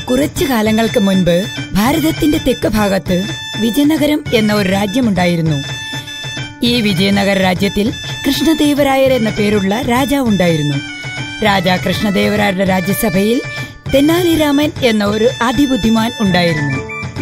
കുറച്ചു കാലങ്ങൾക്ക് മുൻപ് ഭാരതത്തിന്റെ തെക്ക് ഭാഗത്ത് വിജയനഗരം എന്ന ഒരു രാജ്യമുണ്ടായിരുന്നു ഈ വിജയനഗര രാജ്യത്തിൽ കൃഷ്ണദേവരായർ എന്ന പേരുള്ള രാജാവുണ്ടായിരുന്നു രാജാ കൃഷ്ണദേവരായരുടെ രാജ്യസഭയിൽ തെന്നാലിരാമൻ എന്ന ഒരു അതിബുദ്ധിമാൻ ഉണ്ടായിരുന്നു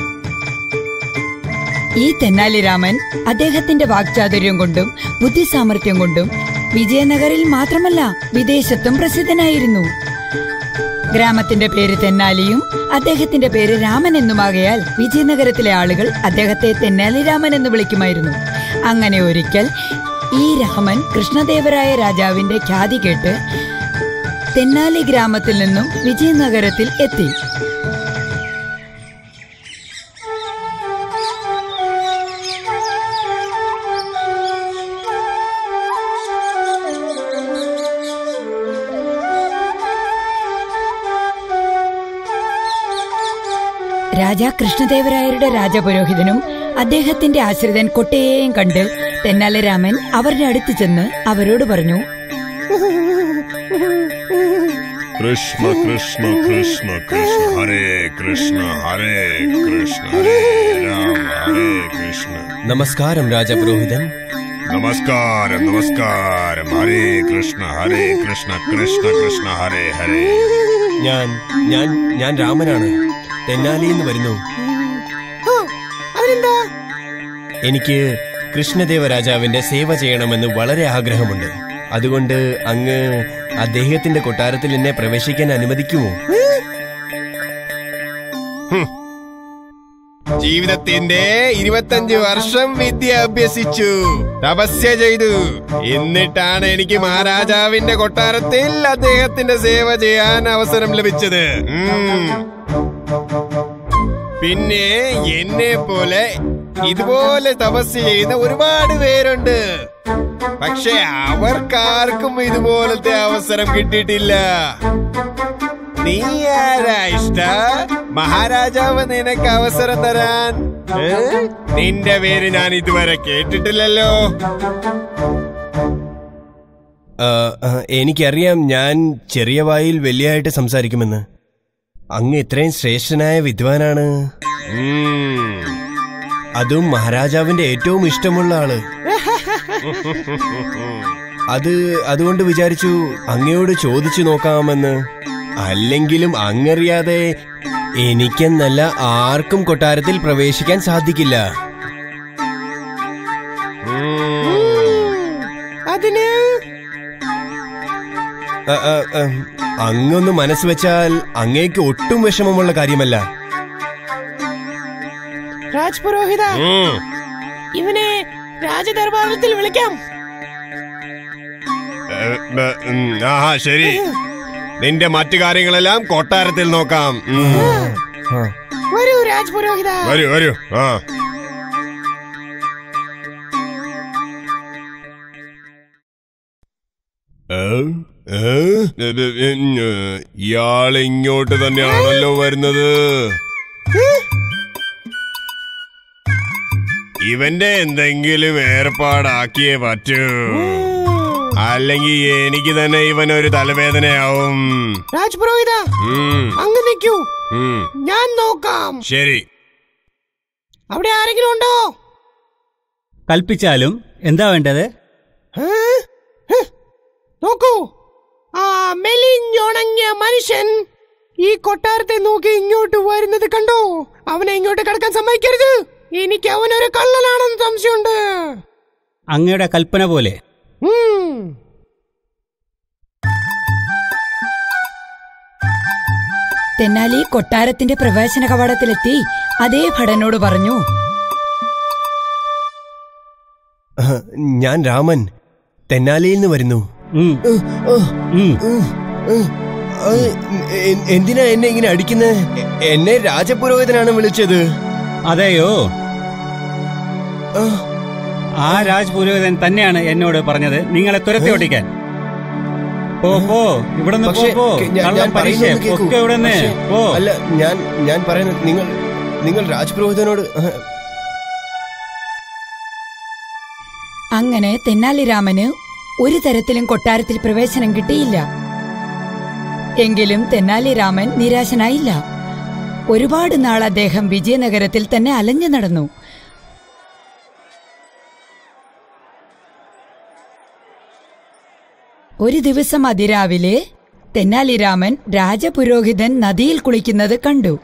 ഈ തെന്നാലിരാമൻ അദ്ദേഹത്തിന്റെ വാക്ചാതുര്യം കൊണ്ടും ബുദ്ധിസാമർഥ്യം കൊണ്ടും വിജയനഗറിൽ മാത്രമല്ല വിദേശത്തും പ്രസിദ്ധനായിരുന്നു ഗ്രാമത്തിന്റെ പേര് തെന്നാലിയും അദ്ദേഹത്തിന്റെ പേര് രാമൻ എന്നുമാകയാൽ വിജയനഗരത്തിലെ ആളുകൾ അദ്ദേഹത്തെ തെന്നാലി രാമൻ എന്ന് വിളിക്കുമായിരുന്നു അങ്ങനെ ഒരിക്കൽ ഈ രാമൻ കൃഷ്ണദേവരായ രാജാവിന്റെ ഖ്യാതി കേട്ട് തെന്നാലി ഗ്രാമത്തിൽ നിന്നും വിജയനഗരത്തിൽ എത്തി രാജാ കൃഷ്ണദേവരായരുടെ രാജപുരോഹിതനും അദ്ദേഹത്തിന്റെ ആശ്രിതൻ കൊട്ടയെയും കണ്ട് തെന്നാലിരാമൻ അവരുടെ അടുത്ത് ചെന്ന് അവരോട് പറഞ്ഞു കൃഷ്ണ കൃഷ്ണ കൃഷ്ണ കൃഷ്ണ ഹരേ കൃഷ്ണ ഹരേ കൃഷ്ണ ഹരേ രാമ ഹരേ കൃഷ്ണ നമസ്കാരം രാജപുരോഹിതൻ നമസ്കാരം നമസ്കാരം ഹരേ കൃഷ്ണ ഹരേ കൃഷ്ണ കൃഷ്ണ കൃഷ്ണ ഹരേ ഹരേ ഞാൻ ഞാൻ ഞാൻ രാമനാണ് തെന്നാലിയിൽ നിന്ന് വരുന്നു എനിക്ക് കൃഷ്ണദേവ രാജാവിന്റെ സേവ ചെയ്യണമെന്ന് വളരെ ആഗ്രഹമുണ്ട് അതുകൊണ്ട് അങ്ങ് അദ്ദേഹത്തിന്റെ കൊട്ടാരത്തിൽ എന്നെ പ്രവേശിക്കാൻ അനുവദിക്കുമോ ജീവിതത്തിന്റെ ഇരുപത്തഞ്ച് വർഷം വിദ്യ അഭ്യസിച്ചു തപസ്യ ചെയ്തു എന്നിട്ടാണ് എനിക്ക് മഹാരാജാവിന്റെ കൊട്ടാരത്തിൽ അദ്ദേഹത്തിന്റെ സേവ ചെയ്യാൻ അവസരം ലഭിച്ചത് ഉം. പിന്നെ എന്നെ പോലെ ഇതുപോലെ തപസ് ചെയ്യുന്ന ഒരുപാട് പേരുണ്ട് പക്ഷെ അവർക്കാർക്കും ഇതുപോലത്തെ അവസരം കിട്ടിയിട്ടില്ല നീ ആരാ ഇഷ്ട മഹാരാജാവ് നിനക്ക് അവസരം തരാൻ ഏ? നിന്റെ പേര് ഞാൻ ഇതുവരെ കേട്ടിട്ടില്ലല്ലോ എനിക്കറിയാം ഞാൻ ചെറിയ വായിൽ വലിയായിട്ട് സംസാരിക്കുമെന്ന് അങ്ങ് ഇത്രയും ശ്രേഷ്ഠനായ വിദ്വാനാണ് അതും മഹാരാജാവിന്റെ ഏറ്റവും ഇഷ്ടമുള്ള ആള് അത് അതുകൊണ്ട് വിചാരിച്ചു അങ്ങയോട് ചോദിച്ചു നോക്കാമെന്ന് അല്ലെങ്കിലും അങ്ങറിയാതെ എനിക്കെന്നല്ല ആർക്കും കൊട്ടാരത്തിൽ പ്രവേശിക്കാൻ സാധിക്കില്ല അതിന് അങ്ങൊന്ന് മനസ്സ് വെച്ചാൽ അങ്ങേക്ക് ഒട്ടും വിഷമമുള്ള കാര്യമല്ല രാജ്പുരോഹിത ഉം. ഇവനെ രാജദർബാരത്തിൽ വിളിക്കാം ഏ, ബ, ഉം, ആഹാ ശരി നിന്റെ മറ്റു കാര്യങ്ങളെല്ലാം കൊട്ടാരത്തിൽ നോക്കാം ഉം. ആ, വരൂ രാജ്പുരോഹിത വരൂ വരൂ ആ ഏ? ഏ? ഇത്, ഉം, ഏ, ഇയാള് ഇങ്ങോട്ട് തന്നെയാണല്ലോ വരുന്നത് ഇവന്റെ എന്തെങ്കിലും ഏർപ്പാടാക്കിയേ പറ്റൂ അല്ലെങ്കിൽ എനിക്ക് തന്നെ ഇവൻ ഒരു തലവേദനയാവും രാജ്പുരോഹിത ഉം, അങ്ങ് നിൽക്കൂ ഉം. ഞാൻ നോക്കാം ശരി അവിടെ ആരെങ്കിലും ഉണ്ടോ കൽപ്പിച്ചാലും എന്താ വേണ്ടത് ഏ? ഹ്. നോക്കൂ ആ മെലിഞ്ഞുണങ്ങിയ മനുഷ്യൻ ഈ കൊട്ടാരത്തെ നോക്കി ഇങ്ങോട്ട് വരുന്നത് കണ്ടോ അവനെ ഇങ്ങോട്ട് കിടക്കാൻ സമ്മതിക്കരുത് എനിക്ക് അവനൊരു കള്ളനാണെന്ന് സംശയമുണ്ട് അങ്ങയുടെ കൽപ്പന പോലെ ഉം. തെന്നാലി കൊട്ടാരത്തിന്റെ പ്രവേശന കവാടത്തിലെത്തി അതേ ഭടനോട് പറഞ്ഞു ആ, ഞാൻ രാമൻ തെന്നാലിയിൽ നിന്ന് വരുന്നു ഉം, ഉം. ആ, എ- എന്തിനാ എന്നെ ഇങ്ങനെ അടിക്കുന്നത് എന്നെ രാജപുരോഹിതനാണ് വിളിച്ചത് അതെയോ ആ, ആ രാജ് പുരോഹിതൻ തന്നെയാണ് എന്നോട് പറഞ്ഞത് നിങ്ങളെ തുരത്തി ഓടിക്കാൻ പോ പോ ഇവിടുന്ന് പോ പക്ഷേ പോ ഞാൻ- കള്ളം ഞാൻ പരീക്ഷ പറയുന്നത് കേൾക്കൂ. ഒക്കെ ഇവിടുന്ന് പക്ഷേ, പോ അല്ല ഞാൻ ഞാൻ പറയുന്നത് നിങ്ങൾ നിങ്ങൾ രാജ്പുരോഹിതനോട് ആ, അങ്ങനെ തെന്നാലിരാമന് ഒരു തരത്തിലും കൊട്ടാരത്തിൽ പ്രവേശനം കിട്ടിയില്ല എങ്കിലും തെന്നാലിരാമൻ നിരാശനായില്ല ഒരുപാട് നാൾ അദ്ദേഹം വിജയനഗരത്തിൽ തന്നെ അലഞ്ഞു നടന്നു ഒരു ദിവസം അതിരാവിലെ തെന്നാലിരാമൻ രാജപുരോഹിതൻ നദിയിൽ കുളിക്കുന്നത് കണ്ടു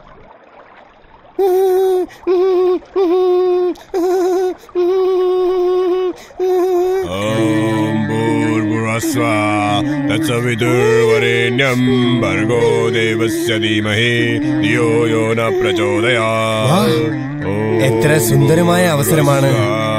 ഓം ഭൂർഭുവസ്വ തത്സവിതുർവരേണ്യം ഭർഗോ ദേവസ്യ ധീമഹി ധിയോ യോ ന പ്രചോദയാത്. ഓം എത്ര സുന്ദരമായ അവസരമാണ്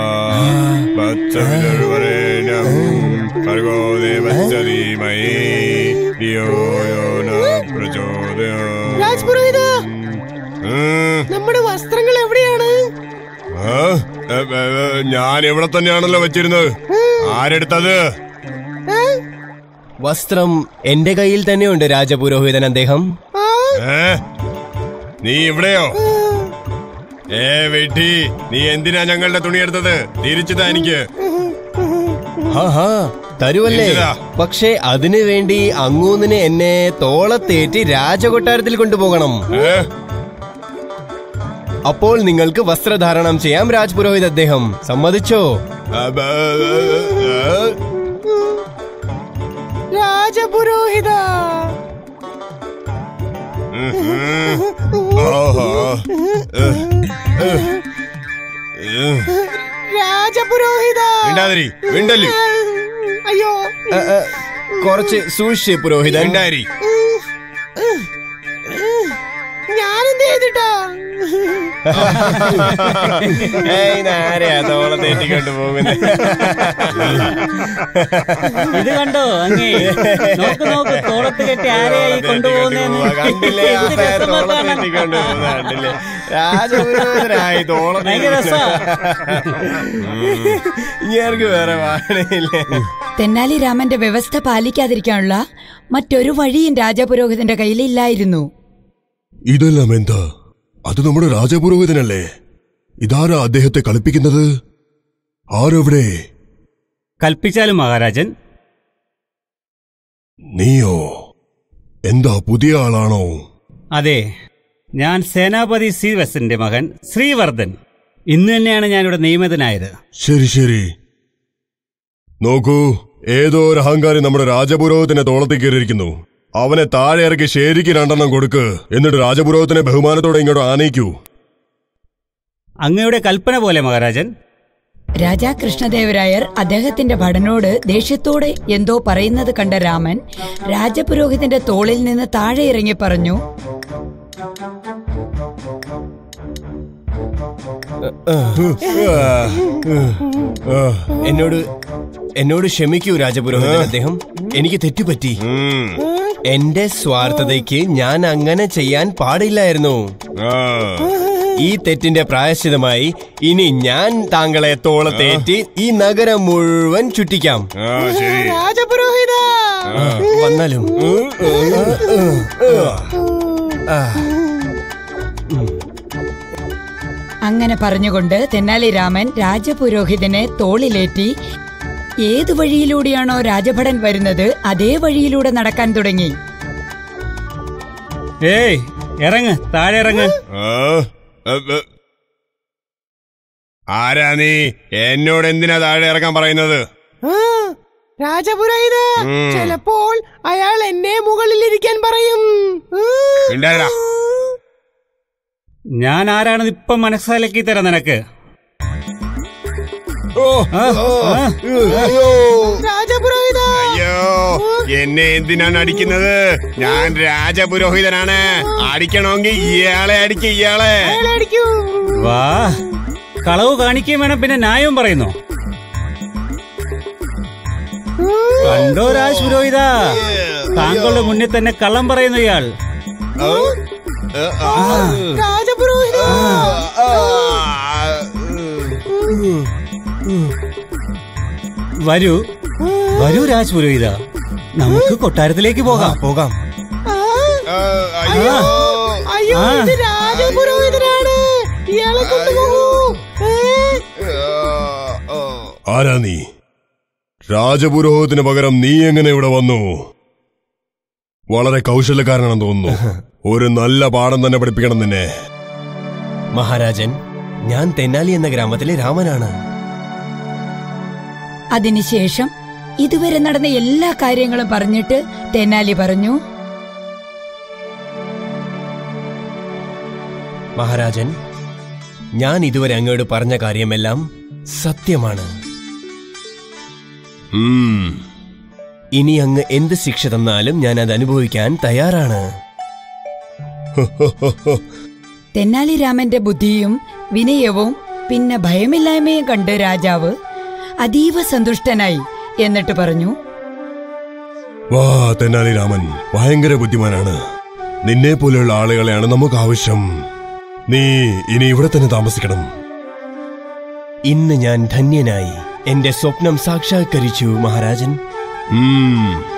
തത്സവിതുർവരേണ്യം ഭർഗോ ദേവസ്യ ധീമഹി ധിയോ യോ ന പ്രചോദയാത്. രാജ്പുരോഹിത ഉം. നമ്മുടെ വസ്ത്രങ്ങൾ എവിടെയാണ് ആ? എ, എ, എ, ഞാൻ ഇവിടെ തന്നെയാണല്ലോ വെച്ചിരുന്നത് ആരെടുത്തത് ഏ? വസ്ത്രം എന്റെ കയ്യിൽ തന്നെയുണ്ട് രാജപുരോഹിതൻ അദ്ദേഹം ആ? ഏ? നീ ഇവിടെയോ ഏ വെട്ടി നീ എന്തിനാ ഞങ്ങളുടെ തുണി എടുത്തത് തിരിച്ചതാ എനിക്ക് ഹാ ഹാ തരുവല്ലേ ഇരിക്കടാ. പക്ഷേ അതിനു വേണ്ടി അങ്ങൂന്നിന് എന്നെ തോളത്തേറ്റി രാജകൊട്ടാരത്തിൽ കൊണ്ടുപോകണം ഏ? അപ്പോൾ നിങ്ങൾക്ക് വസ്ത്രധാരണം ചെയ്യാം രാജ്പുരോഹിത് അദ്ദേഹം സമ്മതിച്ചോ ആ, ബ, ഏ, ഏ, രാജപുരോഹിത ഉം, ഉം. ഓഹോ. ഏ, ഏ, ഏ. രാജപുരോഹിത മിണ്ടാതിരി മിണ്ടല്ലി അയ്യോ ഏ, ഏ, കുറച്ച് സൂക്ഷിച്ച് പുരോഹിതൻ മിണ്ടാതിരി ഞാനെന്ത് ചെയ്തിട്ടാ ഏയ്, ഇതാരെയാ തോളത്തേറ്റി കൊണ്ടുപോകുന്നത് ഇത് കണ്ടോ അങ്ങേ നോക്ക് നോക്ക് തോളത്ത് കെട്ടി ആരെയായി കൊണ്ടുപോകുന്നതെന്ന് കണ്ടില്ലേ ആ എന്ത് രസമാ കാണാൻ. തോളത്തേറ്റി കൊണ്ടുപോകുന്നത് കണ്ടില്ലേ രാജപുരോഹിതനായി ഭയങ്കര രസാ. ഇങ്ങേർക്ക് വേറെ വാഴയില്ലേ തെന്നാലിരാമന്റെ വ്യവസ്ഥ പാലിക്കാതിരിക്കാനുള്ള മറ്റൊരു വഴിയും രാജപുരോഹിതന്റെ കയ്യിലില്ലായിരുന്നു ഇതെല്ലാം എന്താ അത് നമ്മുടെ രാജപുരോഹിതനല്ലേ ഇതാരാ അദ്ദേഹത്തെ കളിപ്പിക്കുന്നത് ആരവിടെ കൽപ്പിച്ചാലും മഹാരാജൻ നീയോ എന്താ പുതിയ ആളാണോ അതെ ഞാൻ സേനാപതി ശ്രീവസന്റെ മകൻ ശ്രീവർദ്ധൻ ഇന്ന് തന്നെയാണ് ഞാനിവിടെ നിയമിതനായത് ശരി ശരി നോക്കൂ ഏതോ ഒരു അഹങ്കാരി നമ്മുടെ രാജപുരോഹിതന്റെ തോളത്തിൽ കയറിയിരിക്കുന്നു അവനെ താഴെ ഇറക്കി ശരിക്ക് രണ്ടെണ്ണം കൊടുക്ക് എന്നിട്ട് രാജപുരോഹിതനെ ബഹുമാനത്തോടെ ഇങ്ങോട്ട് ആനയിക്കൂ അങ്ങയുടെ കൽപ്പന പോലെ മഹാരാജൻ രാജാ കൃഷ്ണദേവരായർ അദ്ദേഹത്തിന്റെ ഭടനോട് ദേഷ്യത്തോടെ എന്തോ പറയുന്നത് കണ്ട രാമൻ രാജപുരോഹിതന്റെ തോളിൽ നിന്ന് താഴെ ഇറങ്ങി പറഞ്ഞു എന്നോട് എന്നോട് ക്ഷമിക്കൂ രാജപുരോഹിതൻ അദ്ദേഹം എനിക്ക് തെറ്റുപറ്റി ഉം. എന്റെ സ്വാർത്ഥതയ്ക്ക് ഞാൻ അങ്ങനെ ചെയ്യാൻ പാടില്ലായിരുന്നു ആ. ഈ തെറ്റിന്റെ പ്രായശ്ചിതമായി ഇനി ഞാൻ താങ്കളെ തോളത്തേറ്റി ഈ നഗരം മുഴുവൻ ചുറ്റിക്കാം ആ, ശരി രാജപുരോഹിത ആ, വന്നാലും ആ, അങ്ങനെ പറഞ്ഞുകൊണ്ട് തെന്നാലിരാമൻ രാജപുരോഹിതനെ തോളിലേറ്റി ഏതു വഴിയിലൂടെയാണോ രാജഭടൻ വരുന്നത് അതേ വഴിയിലൂടെ നടക്കാൻ തുടങ്ങി ഏയ് ഇറങ്ങ് താഴെ ഇറങ്ങ് ആ, എ, എ. ആരാ നീ എന്നോട് എന്തിനാ താഴെ ഇറക്കാൻ പറയുന്നത് ആ, രാജപുരോഹിത ഉം. ചിലപ്പോൾ അയാൾ എന്നെ മുകളിലിരിക്കാൻ പറയും ആ. മിണ്ടാതിരാ. ഞാൻ ആരാണെന്ന് ഇപ്പം മനസ്സിലാക്കി തരാം നിനക്ക് ഓ, ആ, ആ. അയ്യോ രാജപുരോഹിത അയ്യോ എന്നെ എന്തിനാണ് അടിക്കുന്നത് ഞാൻ രാജപുരോഹിതനാണ് അടിക്കണമെങ്കിൽ ഇയാളെ അടിക്ക ഇയാളെ അയാളെ അടിക്കൂ വാ കളവ് കാണിക്കുകയും വേണം പിന്നെ ന്യായവും പറയുന്നു കണ്ടോ രാജ് പുരോഹിത താങ്കളുടെ മുന്നിൽ തന്നെ കള്ളം പറയുന്നു ഇയാൾ രാജപുരോഹിത വരൂ വരൂ രാജ് പുരോഹിത നമുക്ക് കൊട്ടാരത്തിലേക്ക് പോകാം പോകാം ആ, അയ്യോ അയ്യോ ആ. ഇത് രാജപുരോഹിതനാണ് ഇയാളെ കൊണ്ടുപോകൂ ഏ? ആരാ നീ രാജപുരോഹിതന് പകരം നീ എങ്ങനെ ഇവിടെ വന്നു വളരെ കൗശലക്കാരനാണെന്ന് തോന്നുന്നു ഒരു നല്ല പാഠം തന്നെ പഠിപ്പിക്കണം നിന്നെ മഹാരാജൻ ഞാൻ തെന്നാലി എന്ന ഗ്രാമത്തിലെ രാമനാണ് അതിനുശേഷം ഇതുവരെ നടന്ന എല്ലാ കാര്യങ്ങളും പറഞ്ഞിട്ട് തെന്നാലി പറഞ്ഞു മഹാരാജൻ ഞാൻ ഇതുവരെ അങ്ങോട്ട് പറഞ്ഞ കാര്യമെല്ലാം സത്യമാണ് ഉം. ഇനി അങ്ങ് എന്ത് ശിക്ഷ തന്നാലും ഞാൻ അത് അനുഭവിക്കാൻ തയ്യാറാണ് തെന്നാലി രാമന്റെ ബുദ്ധിയും വിനയവും പിന്നെ ഭയമില്ലായ്മയും കണ്ട് രാജാവ് അതീവ സന്തുഷ്ടനായി എന്നിട്ട് പറഞ്ഞു വാ തെന്നാലി രാമൻ ഭയങ്കര ബുദ്ധിമാനാണ് നിന്നെ പോലെയുള്ള ആളുകളെയാണ് നമുക്ക് ആവശ്യം നീ ഇനി ഇവിടെ തന്നെ താമസിക്കണം ഇന്ന് ഞാൻ ധന്യനായി എന്റെ സ്വപ്നം സാക്ഷാത്കരിച്ചു മഹാരാജൻ ഉം